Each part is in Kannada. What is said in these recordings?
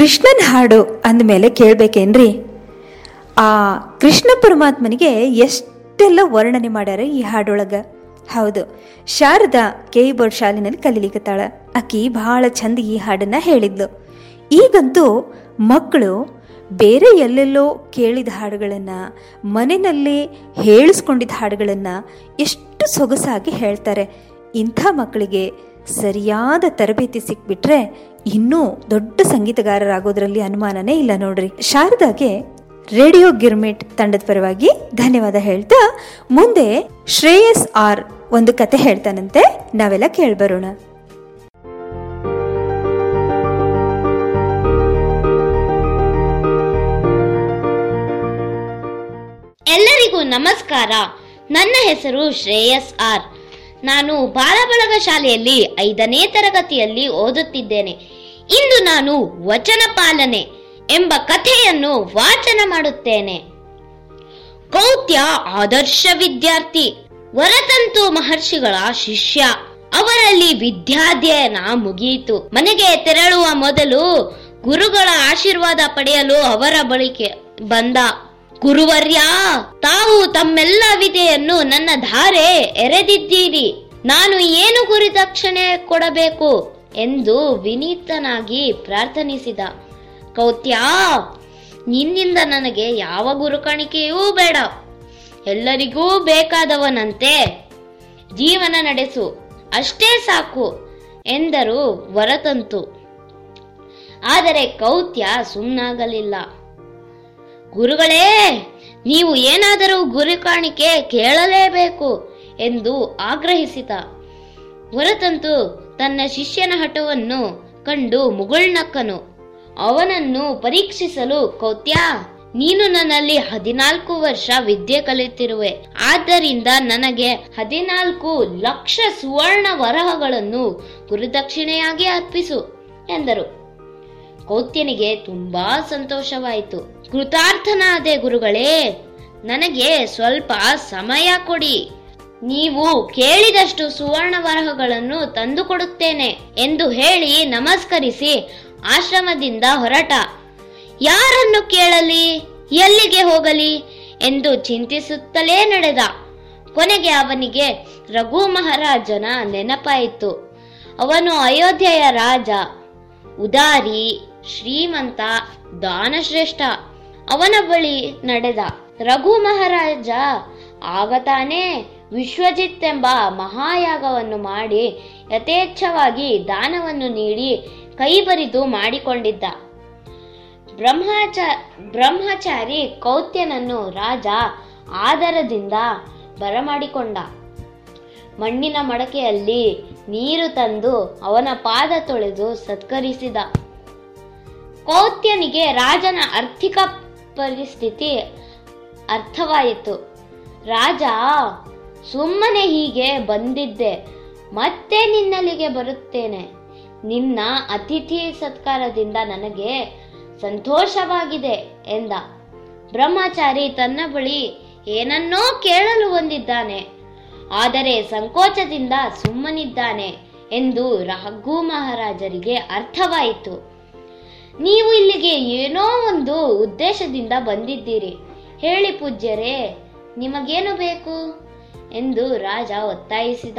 ಕೃಷ್ಣನ ಹಾಡು ಅಂದಮೇಲೆ ಕೇಳಬೇಕೇನ್ರಿ ಆ ಕೃಷ್ಣ ಪರಮಾತ್ಮನಿಗೆ ಎಷ್ಟೆಲ್ಲ ವರ್ಣನೆ ಮಾಡ್ಯಾರ ಈ ಹಾಡೊಳಗೆ ಹೌದು ಶಾರದಾ ಕೆ ಬೋರ್ಡ್ ಶಾಲಿನಲ್ಲಿ ಕಲೀಲಿಕತ್ತಾಳ ಆಕಿ ಭಾಳ ಚಂದ ಈ ಹಾಡನ್ನ ಹೇಳಿದ್ಲು ಈಗಂತೂ ಮಕ್ಕಳು ಬೇರೆ ಎಲ್ಲೆಲ್ಲೋ ಕೇಳಿದ ಹಾಡುಗಳನ್ನು ಮನೆಯಲ್ಲೇ ಹೇಳಿಸ್ಕೊಂಡಿದ್ದ ಹಾಡುಗಳನ್ನು ಎಷ್ಟು ಸೊಗಸಾಗಿ ಹೇಳ್ತಾರೆ ಇಂಥ ಮಕ್ಕಳಿಗೆ ಸರಿಯಾದ ತರಬೇತಿ ಸಿಕ್ಬಿಟ್ರೆ ಇನ್ನೂ ದೊಡ್ಡ ಸಂಗೀತಗಾರರಾಗೋದ್ರಲ್ಲಿ ಅನುಮಾನನೇ ಇಲ್ಲ ನೋಡ್ರಿ ಶಾರದಾಗೆ ರೇಡಿಯೋ ಗಿರ್ಮಿಟ್ ತಂಡದ ಪರವಾಗಿ ಧನ್ಯವಾದ ಹೇಳ್ತಾ ಮುಂದೆ ಶ್ರೇಯಸ್ ಆರ್ ಒಂದು ಕತೆ ಹೇಳ್ತಾನಂತೆ ನಾವೆಲ್ಲ ಕೇಳ್ಬರೋಣ ಎಲ್ಲರಿಗೂ ನಮಸ್ಕಾರ ನನ್ನ ಹೆಸರು ಶ್ರೇಯಸ್ ಆರ್ ನಾನು ಬಾಲಬಳಗ ಶಾಲೆಯಲ್ಲಿ ಐದನೇ ತರಗತಿಯಲ್ಲಿ ಓದುತ್ತಿದ್ದೇನೆ ಇಂದು ನಾನು ವಚನ ಪಾಲನೆ ಎಂಬ ಕಥೆಯನ್ನು ವಾಚನ ಮಾಡುತ್ತೇನೆ ಕೌತ್ಯ ಆದರ್ಶ ವಿದ್ಯಾರ್ಥಿ ವರತಂತು ಮಹರ್ಷಿಗಳ ಶಿಷ್ಯ ಅವರಲ್ಲಿ ವಿದ್ಯಾಧ್ಯಯನ ಮುಗಿಯಿತು ಮನೆಗೆ ತೆರಳುವ ಮೊದಲು ಗುರುಗಳ ಆಶೀರ್ವಾದ ಪಡೆಯಲು ಅವರ ಬಳಿಗೆ ಬಂದ ಗುರುವರ್ಯ ತಾವು ತಮ್ಮೆಲ್ಲ ವಿದೆಯನ್ನು ನನ್ನ ಧಾರೆ ಎರೆದಿದ್ದೀರಿ ನಾನು ಏನು ಗುರಿದಕ್ಷಿಣೆ ಕೊಡಬೇಕು ಎಂದು ವಿನೀತನಾಗಿ ಪ್ರಾರ್ಥನಿಸಿದ ಕೌತ್ಯ ನಿನ್ನಿಂದ ನನಗೆ ಯಾವ ಗುರುಕಾಣಿಕೆಯೂ ಬೇಡ ಎಲ್ಲರಿಗೂ ಬೇಕಾದವನಂತೆ ಜೀವನ ನಡೆಸು ಅಷ್ಟೇ ಸಾಕು ಎಂದರು ವರತಂತು ಆದರೆ ಕೌತ್ಯ ಸುಮ್ಮನಾಗಲಿಲ್ಲ ಗುರುಗಳೇ ನೀವು ಏನಾದರೂ ಗುರು ಕಾಣಿಕೆ ಕೇಳಲೇಬೇಕು ಎಂದು ಆಗ್ರಹಿಸಿದ ಹೊರತಂತು ತನ್ನ ಶಿಷ್ಯನ ಹಠವನ್ನು ಕಂಡು ಮುಗುಳ್ನಕ್ಕನು ಅವನನ್ನು ಪರೀಕ್ಷಿಸಲು ಕೌತ್ಯ ನೀನು ನನ್ನಲ್ಲಿ ಹದಿನಾಲ್ಕು ವರ್ಷ ವಿದ್ಯೆ ಕಲಿತಿರುವೆ ಆದ್ದರಿಂದ ನನಗೆ ಹದಿನಾಲ್ಕು ಲಕ್ಷ ಸುವರ್ಣ ವರಹಗಳನ್ನು ಗುರುದಕ್ಷಿಣೆಯಾಗಿ ಅರ್ಪಿಸು ಎಂದರು ಕೌತ್ಯನಿಗೆ ತುಂಬಾ ಸಂತೋಷವಾಯಿತು ಕೃತಾರ್ಥನಾದೆ ಗುರುಗಳೇ ನನಗೆ ಸ್ವಲ್ಪ ಸಮಯ ಕೊಡಿ ನೀವು ಕೇಳಿದಷ್ಟು ಸುವರ್ಣ ವರಹಗಳನ್ನು ತಂದುಕೊಡುತ್ತೇನೆ ಎಂದು ಹೇಳಿ ನಮಸ್ಕರಿಸಿ ಆಶ್ರಮದಿಂದ ಹೊರಟ ಯಾರನ್ನು ಕೇಳಲಿ ಎಲ್ಲಿಗೆ ಹೋಗಲಿ ಎಂದು ಚಿಂತಿಸುತ್ತಲೇ ನಡೆದ ಕೊನೆಗೆ ಅವನಿಗೆ ರಘು ಮಹಾರಾಜನ ನೆನಪಾಯಿತು ಅವನು ಅಯೋಧ್ಯೆಯ ರಾಜ ಉದಾರಿ ಶ್ರೀಮಂತ ದಾನಶ್ರೇಷ್ಠ ಅವನ ಬಳಿ ನಡೆದ ರಘು ಮಹಾರಾಜ ಆಗ ತಾನೇ ವಿಶ್ವಜಿತ್ ಎಂಬ ಮಹಾಯಾಗವನ್ನು ಮಾಡಿ ಯಥೇಚ್ಛವಾಗಿ ದಾನವನ್ನು ನೀಡಿ ಕೈಬರಿದು ಮಾಡಿಕೊಂಡಿದ್ದ ಬ್ರಹ್ಮಚ ಬ್ರಹ್ಮಚಾರಿ ಕೌತ್ಯನನ್ನು ರಾಜ ಆದರದಿಂದ ಬರಮಾಡಿಕೊಂಡ ಮಣ್ಣಿನ ಮಡಕೆಯಲ್ಲಿ ನೀರು ತಂದು ಅವನ ಪಾದ ತೊಳೆದು ಸತ್ಕರಿಸಿದ ಕೌತ್ಯನಿಗೆ ರಾಜನ ಆರ್ಥಿಕ ಪರಿಸ್ಥಿತಿ ಅರ್ಥವಾಯಿತು ರಾಜ ಸುಮ್ಮನೆ ಹೀಗೆ ಬಂದಿದ್ದೆ ಮತ್ತೆ ನಿನ್ನಲ್ಲಿಗೆ ಬರುತ್ತೇನೆ ನಿನ್ನ ಅತಿಥಿ ಸತ್ಕಾರದಿಂದ ನನಗೆ ಸಂತೋಷವಾಗಿದೆ ಎಂದ ಬ್ರಹ್ಮಚಾರಿ ತನ್ನ ಬಳಿ ಏನನ್ನೋ ಕೇಳಲು ಬಂದಿದ್ದಾನೆ ಆದರೆ ಸಂಕೋಚದಿಂದ ಸುಮ್ಮನಿದ್ದಾನೆ ಎಂದು ರಘು ಮಹಾರಾಜರಿಗೆ ಅರ್ಥವಾಯಿತು ನೀವು ಇಲ್ಲಿಗೆ ಏನೋ ಒಂದು ಉದ್ದೇಶದಿಂದ ಬಂದಿದ್ದೀರಿ ಹೇಳಿ ಪೂಜ್ಯರೇ ನಿಮಗೇನು ಬೇಕು ಎಂದು ರಾಜ ಒತ್ತಾಯಿಸಿದ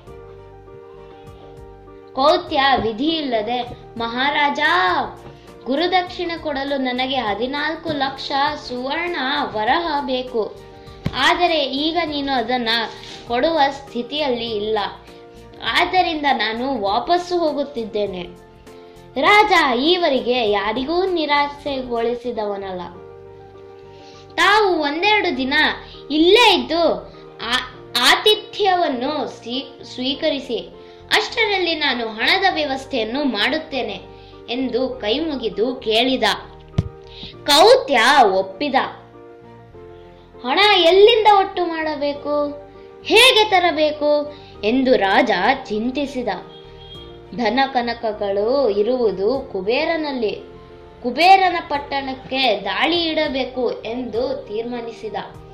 ಕೌತ್ಯ ವಿಧಿಯಿಲ್ಲದೆ ಮಹಾರಾಜ ಗುರುದಕ್ಷಿಣೆ ಕೊಡಲು ನನಗೆ ಹದಿನಾಲ್ಕು ಲಕ್ಷ ಸುವರ್ಣ ವರಹ ಬೇಕು ಆದರೆ ಈಗ ನೀನು ಅದನ್ನ ಕೊಡುವ ಸ್ಥಿತಿಯಲ್ಲಿ ಇಲ್ಲ ಆದ್ದರಿಂದ ನಾನು ವಾಪಸ್ಸು ಹೋಗುತ್ತಿದ್ದೇನೆ ರಾಜ ಈವರೆಗೆ ಯಾರಿಗೂ ನಿರಾಸೆಗೊಳಿಸಿದವನಲ್ಲ ತಾವು ಒಂದೆರಡು ದಿನ ಇಲ್ಲೇ ಇದ್ದು ಆ- ಆತಿಥ್ಯವನ್ನು ಸ್ವೀ- ಸ್ವೀಕರಿಸಿ ಅಷ್ಟರಲ್ಲಿ ನಾನು ಹಣದ ವ್ಯವಸ್ಥೆಯನ್ನು ಮಾಡುತ್ತೇನೆ ಎಂದು ಕೈ ಮುಗಿದು ಕೇಳಿದ ಕೌತ್ಯ ಒಪ್ಪಿದ ಹಣ ಎಲ್ಲಿಂದ ಒಟ್ಟು ಮಾಡಬೇಕು ಹೇಗೆ ತರಬೇಕು ಎಂದು ರಾಜ ಚಿಂತಿಸಿದ ಧನ ಕನಕಗಳು ಇರುವುದು ಕುಬೇರನಲ್ಲಿ ಕುಬೇರನ ಪಟ್ಟಣಕ್ಕೆ ದಾಳಿ ಇಡಬೇಕು ಎಂದು ತೀರ್ಮಾನಿಸಿದ